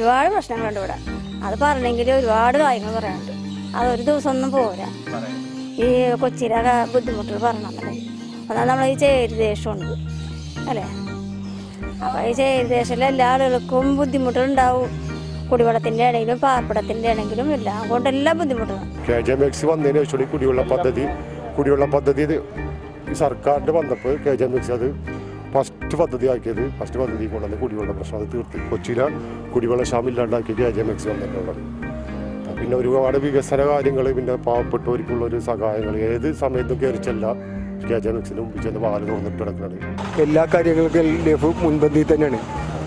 ഒരുപാട് പ്രശ്നങ്ങളുണ്ട് ഇവിടെ അത് പറഞ്ഞെങ്കിൽ ഒരുപാട് കാര്യങ്ങൾ പറയാനുണ്ട് അതൊരു ദിവസം ഒന്നും പോരാ ഈ കൊച്ചിയിലെ ബുദ്ധിമുട്ടുകൾ പറഞ്ഞത് അതാണ് നമ്മൾ ഈ ചേരി ദേശമുണ്ട് അല്ലേ അപ്പോൾ ഈ ചേരി ദേശത്തിലെ എല്ലാ ആളുകൾക്കും ബുദ്ധിമുട്ടുകളുണ്ടാവും കുടിവെള്ളത്തിൻ്റെ ആണെങ്കിലും പാർപ്പിടത്തിൻ്റെ ആണെങ്കിലും എല്ലാം കൊണ്ട് എല്ലാ ബുദ്ധിമുട്ടുകളും കെ ജെ എം എക്സ് വന്നതിന് ശേഷം ഈ കുടിവെള്ള പദ്ധതി കുടിവെള്ള പദ്ധതി ഇത് ഈ സർക്കാരിൻ്റെ വന്നപ്പോൾ കെ ജെ എം എക്സ് അത് ഫസ്റ്റ് പദ്ധതി ആക്കിയത് ഫസ്റ്റ് പദ്ധതി കൊണ്ടുവന്ന് കുടിവെള്ള പ്രശ്നം അത് തീർത്ത് കൊച്ചിയിലെ കുടിവെള്ള ക്ഷാമം ഇല്ലാണ്ടാക്കി കെ ജെ എം എക്സ് വന്നിട്ടുള്ളത് പിന്നെ ഒരുപാട് വികസന കാര്യങ്ങൾ പിന്നെ പാവപ്പെട്ടവർക്കുള്ള ഒരു സഹായങ്ങൾ ഏത് സമയത്തും കയറി ചെല്ലാം കെ ജെ എം എക്സിന് മുമ്പിൽ ചെന്ന് വാല് തുറന്നിട്ട് കിടക്കുന്നത് എല്ലാ കാര്യങ്ങൾക്കും എൽ ഡി എഫ് മുൻപന്തിയിൽ തന്നെയാണ്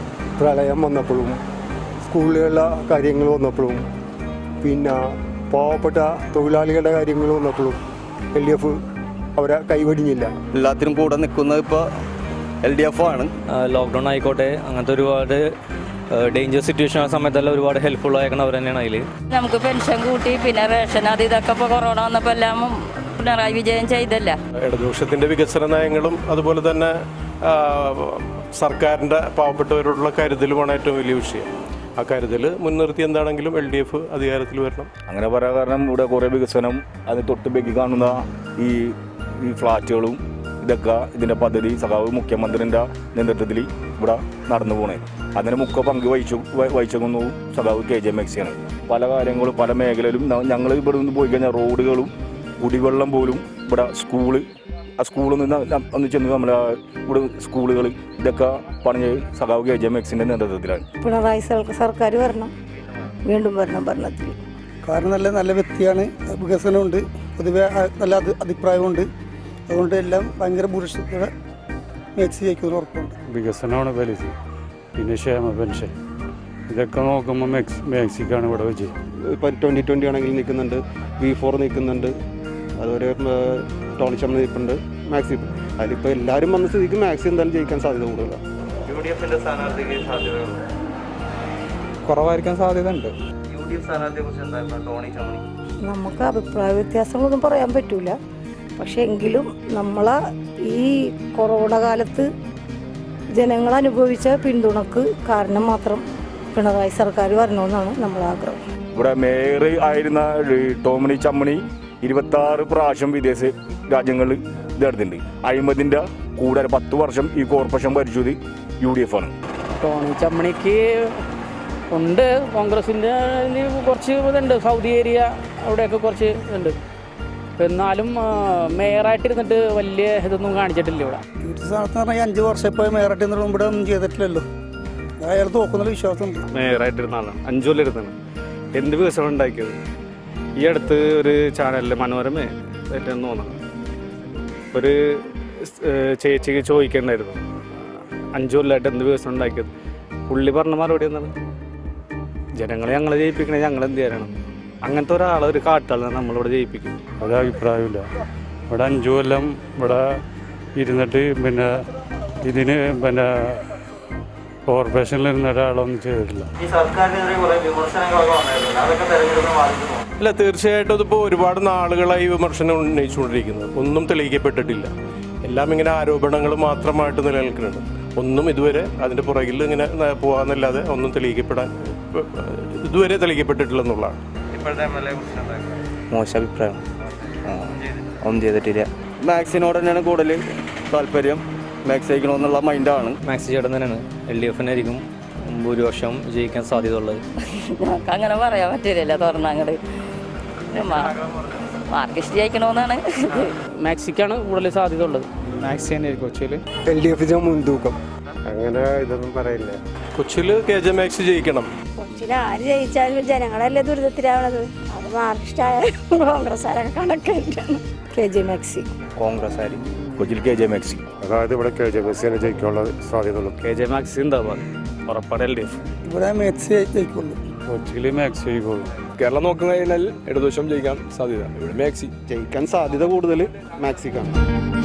പ്രളയം വന്നപ്പോഴും സ്കൂളിലുള്ള കാര്യങ്ങൾ വന്നപ്പോഴും പിന്നെ പാവപ്പെട്ട തൊഴിലാളികളുടെ കാര്യങ്ങൾ വന്നപ്പോഴും എൽ ഡി എഫ് അവരെ കൈവടിഞ്ഞില്ല എല്ലാത്തിനും കൂടെ നിൽക്കുന്നത് ഇപ്പോൾ എൽ ഡി എഫ് ആണ് ലോക്ക്ഡൗൺ ആയിക്കോട്ടെ അങ്ങനത്തെ ഒരുപാട് ഡേഞ്ചർ സിറ്റുവേഷൻ ആ സമയത്തെല്ലാം ഒരുപാട് ഹെൽപ്ഫുൾ ആയിരിക്കണം അവർ തന്നെയാണ് അതിൽ നമുക്ക് പെൻഷൻ കൂട്ടി പിന്നെ റേഷൻ അത് ഇതൊക്കെ ഇപ്പോൾ കൊറോണ വന്നപ്പോൾ എല്ലാം പിണറായി വിജയൻ ചെയ്തല്ല ഇടതുപക്ഷത്തിൻ്റെ വികസന നയങ്ങളും അതുപോലെ തന്നെ ആ, സർക്കാരിൻ്റെ പാവപ്പെട്ടവരോടുള്ള കരുതലുമാണ് ഏറ്റവും വലിയ വിഷയം ആ കരുതൽ മുൻനിർത്തി എന്താണെങ്കിലും എൽ ഡി എഫ് അധികാരത്തിൽ വരണം അങ്ങനെ പറയാൻ കാരണം ഇവിടെ കുറേ വികസനം അതിന് തൊട്ട് ബേക്കി കാണുന്ന ഈ ഈ ഫ്ലാറ്റുകളും ഇതൊക്കെ ഇതിൻ്റെ പദ്ധതി സഖാവ് മുഖ്യമന്ത്രിൻ്റെ നേതൃത്വത്തിൽ ഇവിടെ നടന്നു പോണേ അതിന് മുഖ്യ പങ്ക് വഹിച്ചു വ- വഹിച്ചെന്നു സഖാവ് കെ ജെ എം എക്സി ആണ് പല കാര്യങ്ങളും പല മേഖലയിലും ഞങ്ങൾ ഇവിടെ നിന്ന് പോയി കഴിഞ്ഞാൽ റോഡുകളും കുടിവെള്ളം പോലും ഇവിടെ സ്കൂള് ആ സ്കൂളിൽ നിന്ന് ന- ഒന്ന് ചെന്ന് നമ്മളെ ഇവിടെ സ്കൂളുകൾ ഇതൊക്കെ പണിഞ്ഞ് സഖാവ് കെ ജെ എം എക്സിൻ്റെ നേതൃത്വത്തിലാണ് പിണറായി സർക്കാർ വരണം വീണ്ടും വരണം ഭരണത്തിൽ കാരണം നല്ല നല്ല വ്യക്തിയാണ് വികസനമുണ്ട് പൊതുവെ ആ- നല്ല അത് അഭിപ്രായമുണ്ട് അതുകൊണ്ട് എല്ലാം ഭയങ്കര ഭൂരിഷത്തോടെ മേക്സി ജയിക്കുമെന്ന് ഉറപ്പുണ്ട് വികസനമാണ് വലുത് പിന്നെ ക്ഷേമ പെൻഷൻ ഇതൊക്കെ നോക്കുമ്പോൾ മെക്സ് മെക്സിക്കാണ് ഇവിടെ വിജയം ഇപ്പം ട്വൻറ്റി ട്വൻറ്റി ആണെങ്കിൽ നിൽക്കുന്നുണ്ട് വി ഫോർ നിൽക്കുന്നുണ്ട് അതുപോലെ ടോണി ചമ്മ നിൽപ്പുണ്ട് മാക്സി അതിലിപ്പോൾ എല്ലാവരും വന്ന സ്ഥിതിക്ക് മാക്സി എന്തായാലും ജയിക്കാൻ സാധ്യത കൂടുതലാണ് യു ഡി എഫിന്റെ സ്ഥാനാർത്ഥിക്ക് സാധ്യതകളുണ്ട് കുറവായിരിക്കാൻ സാധ്യത ഉണ്ട് യു ഡി എഫ് സ്ഥാനാർത്ഥിയെ കുറിച്ച് എന്തായിരുന്നു ടോണി ചമ്മണി നമുക്ക് അഭിപ്രായ വ്യത്യാസങ്ങളൊന്നും പറയാൻ പറ്റൂല പക്ഷെ എങ്കിലും നമ്മളെ ഈ കൊറോണ കാലത്ത് ജനങ്ങൾ അനുഭവിച്ച പിന്തുണക്ക് കാരണം മാത്രം പിണറായി സർക്കാർ വരണമെന്നാണ് നമ്മളെ ആഗ്രഹം ഇവിടെ മേയർ ആയിരുന്ന ഈ ടോമണി ചമ്മണി ഇരുപത്തി ആറ് പ്രാവശ്യം വിദേശ രാജ്യങ്ങളിൽ ഇതെടുത്തിട്ടുണ്ട് അഴിമതിൻ്റെ കൂടെ പത്ത് വർഷം ഈ കോർപ്പറേഷൻ ഭരിച്ചത് യു ഡി എഫ് ആണ് ടോണി ചമ്മണിക്ക് ഉണ്ട് കോൺഗ്രസിൻ്റെ കുറച്ച് ഇതുണ്ട് സൗദി ഏരിയ അവിടെയൊക്കെ കുറച്ച് ഇതുണ്ട് എന്നാലും ആ, മേയറായിട്ടിരുന്നിട്ട് വലിയ ഇതൊന്നും കാണിച്ചിട്ടില്ല ഇവിടെ ഈ സ്ഥാനത്ത് പറഞ്ഞാൽ അഞ്ച് വർഷം ഇപ്പോൾ മേയറായിട്ട് നിന്നിട്ട് ഇവിടെ ഒന്നും ചെയ്തിട്ടില്ലല്ലോ അയാൾ തോക്കുന്ന വിശ്വാസമുണ്ട് മേയറായിട്ടിരുന്ന ആളാണ് അഞ്ചു കൊല്ലം ഇരുന്നാണ് എന്ത് വികസനം ഉണ്ടാക്കിയത് ഈ അടുത്ത് ഒരു ചാനലിൽ മനോരമ ഏറ്റവും തോന്നുന്നു ഒരു സ്- ഏഹ് ചേച്ചിക്ക് ചോദിക്കണ്ടായിരുന്നു അഞ്ചു കൊല്ലമായിട്ട് എന്ത് വികസനം ഉണ്ടാക്കിയത് പുള്ളി പറഞ്ഞ മറുപടി എന്താണ് ജനങ്ങളെ ഞങ്ങളെ ജയിപ്പിക്കണേ ഞങ്ങൾ എന്ത് ചെയ്യാനാണ് അങ്ങനത്തെ ഒരാളെ ഒരു കാട്ടാളെ നമ്മളിവിടെ ജയിപ്പിക്കും ഒരു അഭിപ്രായമില്ല ഇവിടെ അഞ്ചു കൊല്ലം ഇവിടെ ഇരുന്നിട്ട് പിന്നെ ഇതിന് പിന്നെ കോർപ്പറേഷനിൽ ഇരുന്ന ഒരാളൊന്നും ചെയ്തിട്ടില്ല ഈ സർക്കാരിനെതിരെ കുറെ വിമർശനങ്ങളൊക്കെ വന്നായിരുന്നു അതൊക്കെ തെരഞ്ഞെടുപ്പിന് ബാധിക്കുന്നു അല്ല തീർച്ചയായിട്ടും ഇതിപ്പോൾ ഒരുപാട് നാളുകളായി ഈ വിമർശനം ഉന്നയിച്ചുകൊണ്ടിരിക്കുന്നത് ഒന്നും തെളിയിക്കപ്പെട്ടിട്ടില്ല എല്ലാം ഇങ്ങനെ ആരോപണങ്ങൾ മാത്രമായിട്ട് നിലനിൽക്കുന്നുണ്ട് ഒന്നും ഇതുവരെ അതിൻ്റെ പുറകിൽ ഇങ്ങനെ ന- പോകാന്നല്ലാതെ ഒന്നും തെളിയിക്കപ്പെടാൻ ഏഹ്, ഇതുവരെ തെളിയിക്കപ്പെട്ടിട്ടില്ലെന്നുള്ളതാണ് ഇപ്പോഴത്തെ എം എൽ എ കുറിച്ച് എന്തായിരുന്നു മോശം അഭിപ്രായം ഒന്നും ചെയ്തിട്ടില്ല മാക്സിനോട് തന്നെയാണ് കൂടുതൽ താല്പര്യം മാക്സ് ജയിക്കണമെന്നുള്ള മൈൻഡാണ് മാക്സി ചേട്ടൻ തന്നെയാണ് എൽ ഡി എഫിനായിരിക്കും ഭൂരിപക്ഷം ജയിക്കാൻ സാധ്യത ഉള്ളത് ഞങ്ങൾക്ക് അങ്ങനെ പറയാൻ പറ്റില്ലല്ലോ തുറന്നങ്ങട് മാർക്കിസ്റ്റ് ജയിക്കണമെന്നാണ് മാക്സിക്കാണ് കൂടുതൽ സാധ്യത ഉള്ളത് മാക്സി തന്നെ കൊച്ചിയിൽ എൽ ഡി എഫിൻ്റെ മുൻതൂക്കം അങ്ങനെ ഇതൊന്നും പറയില്ല കൊച്ചിയിൽ കെ ജെ മാക്സ് ജയിക്കണം കൊച്ചിയിൽ ആര് ജയിച്ചാലും ജനങ്ങളല്ലേ ദുരിതത്തിലാവണത് അത് മാർക്സിസ്റ്റായാലും കോൺഗ്രസ് ആരൊക്കെ കണക്കായിട്ടാണ് കെ ജെ മാക്സി കോൺഗ്രസ് ആയിരിക്കും കൊച്ചിയിൽ കെ ജെ മാക്സി അതായത് ഇവിടെ കെ ജെ എം എസ് തന്നെ ജയിക്കാനുള്ള സാധ്യതയുള്ളൂ കെ ജെ മാക്സി ഉണ്ടാവുക ഉറപ്പാട് എൽ ഡി എഫ് ഇവിടെ മേക്സി ജയിക്കുള്ളൂ കൊച്ചിയിൽ മാക്സി ജയിക്കുള്ളൂ കേരളം നോക്കുന്ന കഴിഞ്ഞാൽ ഇടതുവശം ജയിക്കാൻ സാധ്യത ഇവിടെ മാക്സി ജയിക്കാൻ സാധ്യത കൂടുതൽ മാക്സിക്കാണ്